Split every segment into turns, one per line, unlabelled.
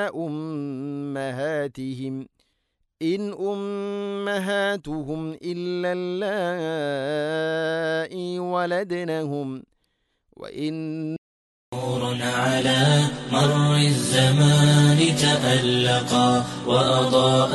أمهاتهم إن أمهاتهم إلا اللائي ولدنهم وإن
نور على مر الزمان تألقا وأضاء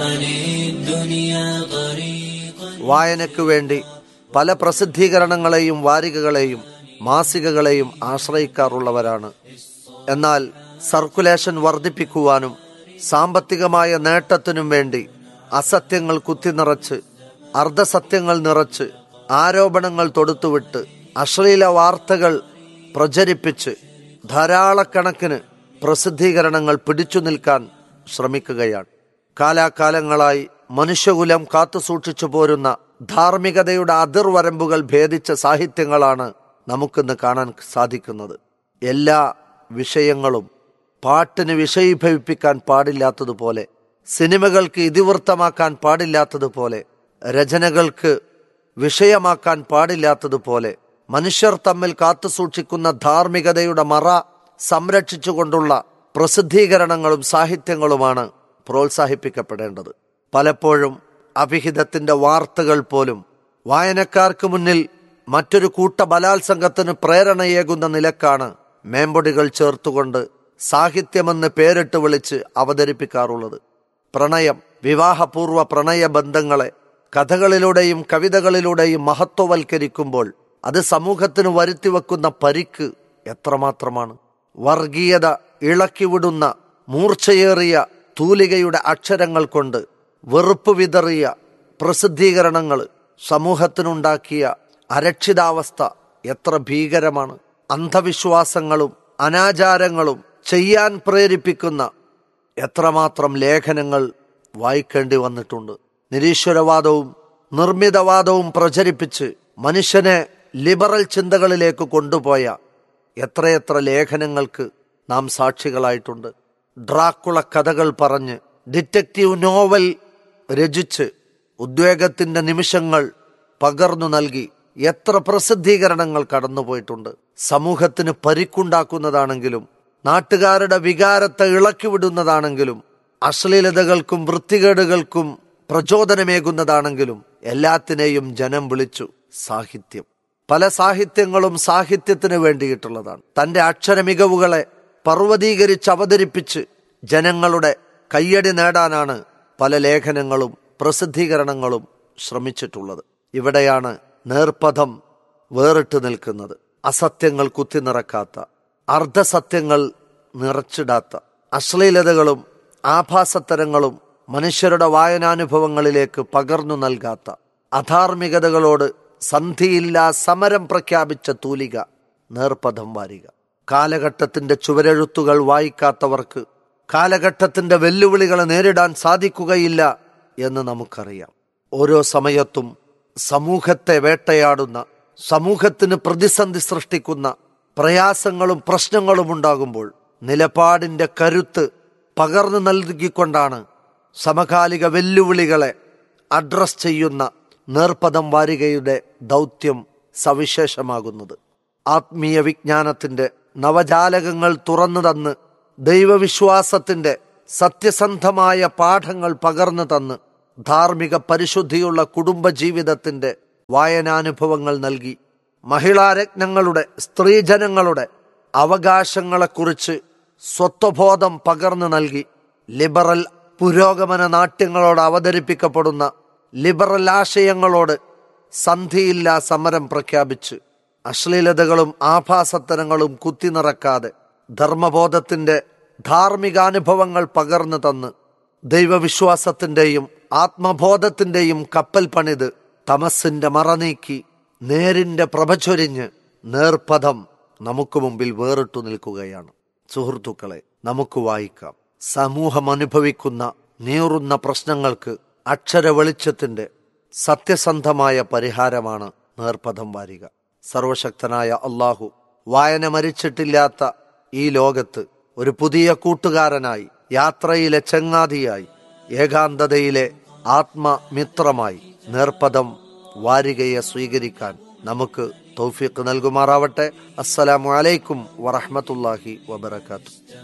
للدنيا طريقا
വായനയ്ക്കു വേണ്ടി പല പ്രസിദ്ധീകരണങ്ങളെയും വാരികകളെയും മാസികകളെയും ആശ്രയിക്കാറുള്ളവരാണ് എന്നാൽ സർക്കുലേഷൻ വർദ്ധിപ്പിക്കുവാനും സാമ്പത്തികമായ നേട്ടത്തിനും വേണ്ടി അസത്യങ്ങൾ കുത്തിനിറച്ച് അർദ്ധസത്യങ്ങൾ നിറച്ച് ആരോപണങ്ങൾ തൊടുത്തുവിട്ട് അശ്ലീല വാർത്തകൾ പ്രചരിപ്പിച്ച് ധാരാളക്കണക്കിന് പ്രസിദ്ധീകരണങ്ങൾ പിടിച്ചു നിൽക്കാൻ ശ്രമിക്കുകയാണ് കാലാകാലങ്ങളായി മനുഷ്യകുലം കാത്തുസൂക്ഷിച്ചു പോരുന്ന ധാർമ്മികതയുടെ അതിർവരമ്പുകൾ ഭേദിച്ച സാഹിത്യങ്ങളാണ് നമുക്കിന്ന് കാണാൻ സാധിക്കുന്നത് എല്ലാ വിഷയങ്ങളും പാട്ടിന് വിഷയീഭവിപ്പിക്കാൻ പാടില്ലാത്തതുപോലെ സിനിമകൾക്ക് ഇതിവൃത്തമാക്കാൻ പാടില്ലാത്തതുപോലെ രചനകൾക്ക് വിഷയമാക്കാൻ പാടില്ലാത്തതുപോലെ മനുഷ്യർ തമ്മിൽ കാത്തുസൂക്ഷിക്കുന്ന ധാർമ്മികതയുടെ മറ സംരക്ഷിച്ചുകൊണ്ടുള്ള പ്രസിദ്ധീകരണങ്ങളും സാഹിത്യങ്ങളുമാണ് പ്രോത്സാഹിപ്പിക്കപ്പെടേണ്ടത് പലപ്പോഴും അഭിഹിതത്തിന്റെ വാർത്തകൾ പോലും വായനക്കാർക്ക് മുന്നിൽ മറ്റൊരു കൂട്ട ബലാത്സംഗത്തിന് പ്രേരണയേകുന്ന നിലക്കാണ് മേമ്പൊടികൾ ചേർത്തുകൊണ്ട് സാഹിത്യമെന്ന് പേരിട്ട് വിളിച്ച് അവതരിപ്പിക്കാറുള്ളത് പ്രണയം വിവാഹപൂർവ്വ പ്രണയ ബന്ധങ്ങളെ കഥകളിലൂടെയും കവിതകളിലൂടെയും മഹത്വവൽക്കരിക്കുമ്പോൾ അത് സമൂഹത്തിന് വരുത്തിവെക്കുന്ന പരിക്ക് എത്രമാത്രമാണ് വർഗീയത ഇളക്കിവിടുന്ന മൂർച്ചയേറിയ തൂലികയുടെ അക്ഷരങ്ങൾ കൊണ്ട് വെറുപ്പ് വിതറിയ പ്രസിദ്ധീകരണങ്ങൾ സമൂഹത്തിനുണ്ടാക്കിയ അരക്ഷിതാവസ്ഥ എത്ര ഭീകരമാണ് അന്ധവിശ്വാസങ്ങളും അനാചാരങ്ങളും ചെയ്യാൻ പ്രേരിപ്പിക്കുന്ന എത്രമാത്രം ലേഖനങ്ങൾ വായിക്കേണ്ടി വന്നിട്ടുണ്ട് നിരീശ്വരവാദവും നിർമ്മിതവാദവും പ്രചരിപ്പിച്ച് മനുഷ്യനെ ലിബറൽ ചിന്തകളിലേക്ക് കൊണ്ടുപോയ എത്രയെത്ര ലേഖനങ്ങൾക്ക് നാം സാക്ഷികളായിട്ടുണ്ട് ഡ്രാക്കുള കഥകൾ പറഞ്ഞ് ഡിറ്റക്റ്റീവ് നോവൽ രചിച്ച് ഉദ്വേഗത്തിന്റെ നിമിഷങ്ങൾ പകർന്നു നൽകി എത്ര പ്രസിദ്ധീകരണങ്ങൾ കടന്നുപോയിട്ടുണ്ട് സമൂഹത്തിന് പരിക്കുണ്ടാക്കുന്നതാണെങ്കിലും നാട്ടുകാരുടെ വികാരത്തെ ഇളക്കിവിടുന്നതാണെങ്കിലും അശ്ലീലതകൾക്കും വൃത്തികേടുകൾക്കും പ്രചോദനമേകുന്നതാണെങ്കിലും എല്ലാത്തിനെയും ജനം വിളിച്ചു സാഹിത്യം പല സാഹിത്യങ്ങളും സാഹിത്യത്തിന് വേണ്ടിയിട്ടുള്ളതാണ് തന്റെ അക്ഷര മികവുകളെ പർവ്വതീകരിച്ച് അവതരിപ്പിച്ച് ജനങ്ങളുടെ കയ്യടി നേടാനാണ് പല ലേഖനങ്ങളും പ്രസിദ്ധീകരണങ്ങളും ശ്രമിച്ചിട്ടുള്ളത് ഇവിടെയാണ് നേർപഥം വേറിട്ട് നിൽക്കുന്നത് അസത്യങ്ങൾ കുത്തിനിറക്കാത്ത അർദ്ധസത്യങ്ങൾ നിറച്ചിടാത്ത അശ്ലീലതകളും ആഭാസത്തരങ്ങളും മനുഷ്യരുടെ വായനാനുഭവങ്ങളിലേക്ക് പകർന്നു നൽകാത്ത അധാർമികതകളോട് സന്ധിയില്ലാ സമരം പ്രഖ്യാപിച്ച തൂലിക നേർപഥം വാരിക കാലഘട്ടത്തിന്റെ ചുവരെഴുത്തുകൾ വായിക്കാത്തവർക്ക് കാലഘട്ടത്തിന്റെ വെല്ലുവിളികളെ നേരിടാൻ സാധിക്കുകയില്ല എന്ന് നമുക്കറിയാം ഓരോ സമയത്തും സമൂഹത്തെ വേട്ടയാടുന്ന സമൂഹത്തിന് പ്രതിസന്ധി സൃഷ്ടിക്കുന്ന പ്രയാസങ്ങളും പ്രശ്നങ്ങളും ഉണ്ടാകുമ്പോൾ നിലപാടിന്റെ കരുത്ത് പകർന്നു നൽകിക്കൊണ്ടാണ് സമകാലിക വെല്ലുവിളികളെ അഡ്രസ് ചെയ്യുന്ന നേർപദം വാരികയുടെ ദൗത്യം സവിശേഷമാകുന്നത് ആത്മീയ വിജ്ഞാനത്തിന്റെ നവജാലകങ്ങൾ തുറന്നു തന്ന് ദൈവവിശ്വാസത്തിന്റെ സത്യസന്ധമായ പാഠങ്ങൾ പകർന്നു തന്ന് ധാർമ്മിക പരിശുദ്ധിയുള്ള കുടുംബജീവിതത്തിന്റെ വായനാനുഭവങ്ങൾ നൽകി മഹിളാരത്നങ്ങളുടെ സ്ത്രീജനങ്ങളുടെ അവകാശങ്ങളെക്കുറിച്ച് സ്വത്വബോധം പകർന്നു നൽകി ലിബറൽ പുരോഗമന നാട്യങ്ങളോട് അവതരിപ്പിക്കപ്പെടുന്ന ലിബറൽ ആശയങ്ങളോട് സന്ധിയില്ലാ സമരം പ്രഖ്യാപിച്ച് അശ്ലീലതകളും ആഭാസത്തരങ്ങളും കുത്തിനിറക്കാതെ ധർമ്മബോധത്തിന്റെ ധാർമ്മികാനുഭവങ്ങൾ പകർന്നു തന്ന് ദൈവവിശ്വാസത്തിന്റെയും ആത്മബോധത്തിന്റെയും കപ്പൽ പണിത് തമസിന്റെ മറനീക്കി നേരിന്റെ പ്രഭചൊരിഞ്ഞ് നേർപഥം നമുക്ക് മുമ്പിൽ വേറിട്ടു നിൽക്കുകയാണ് സുഹൃത്തുക്കളെ നമുക്ക് വായിക്കാം സമൂഹം അനുഭവിക്കുന്ന നീറുന്ന പ്രശ്നങ്ങൾക്ക് അക്ഷര വെളിച്ചത്തിന്റെ സത്യസന്ധമായ പരിഹാരമാണ് നേർപഥം വാരിക സർവശക്തനായ അള്ളാഹു വായന മരിച്ചിട്ടില്ലാത്ത ഈ ലോകത്ത് ഒരു പുതിയ കൂട്ടുകാരനായി യാത്രയിലെ ചങ്ങാതിയായി ഏകാന്തതയിലെ ആത്മമിത്രമായി നേർപദം വാരികയെ സ്വീകരിക്കാൻ നമുക്ക് തൗഫീഖ് നൽകുമാറാവട്ടെ അസ്സലാമു അലൈക്കും വറഹ്മത്തുള്ളാഹി വബറകാതുഹു